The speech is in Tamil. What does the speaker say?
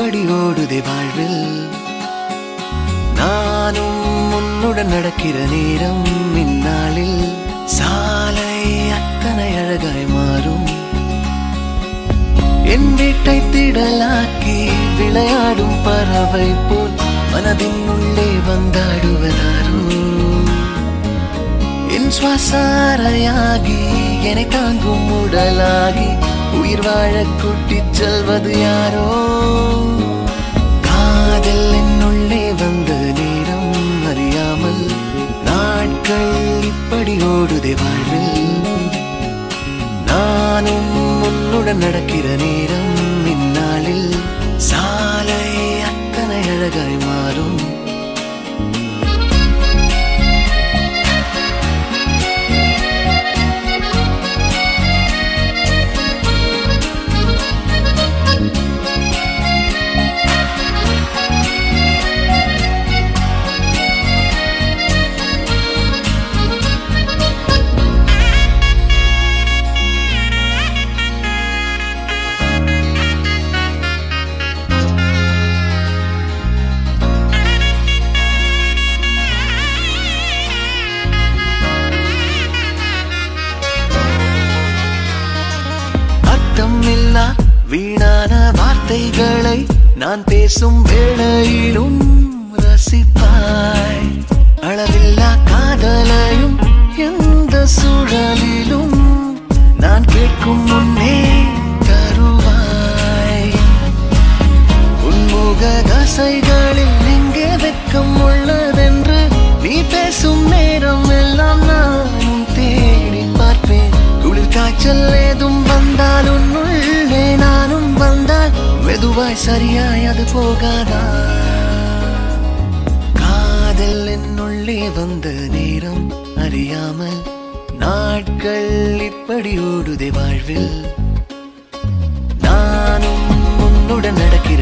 இப்படி ஓடுதே வாழ்வில் நானும் உன்னுடன் நடக்கிற நேரம் இந்நாளில் சாலை அத்தனை அழகாய் மாறும் என் வீட்டை திடலாக்கி விளையாடும் பறவை போல் மனதின் உள்ளே வந்தாடுவதாரோ என் சுவாசாரையாகி என்னை தாங்கும் உடலாகி உயிர் வாழ கூட்டிச் செல்வது யாரோ காதல் என்னுள்ளே வந்த நேரம் அறியாமல் நாட்கள் இப்படி ஓடுதே வாழ்வில் நானும் உன்னுடன் நடக்கிற நேரம் இந்நாளில் சாலை அத்தனை அழகாய் மாறும் அர்த்தம் இல்லா வீணான வார்த்தைகளை நான் பேசும் வேளையிலும் ரசிப்பாய் அளவில்லா காதலையும் எந்த சூழலிலும் நான் கேட்கும் முன்னே தருவாய் உன்முக தசைகளில் எங்கே வெட்கம் உள்ளதென்று நீ பேசும் நேரம் எல்லாம் நானும் தேடி பார்ப்பேன் குளிர் காய்ச்சல் ஏதும் வந்தால் உன்னுள்ளே நானும் வந்தால் மெதுவாய் சரியாய் அது போகாதா காதல் என்னுள்ளே வந்த நேரம் அறியாமல் நாட்கள் இப்படி ஓடுதே வாழ்வில் நானும் உன்னுடன் நடக்கிறேன்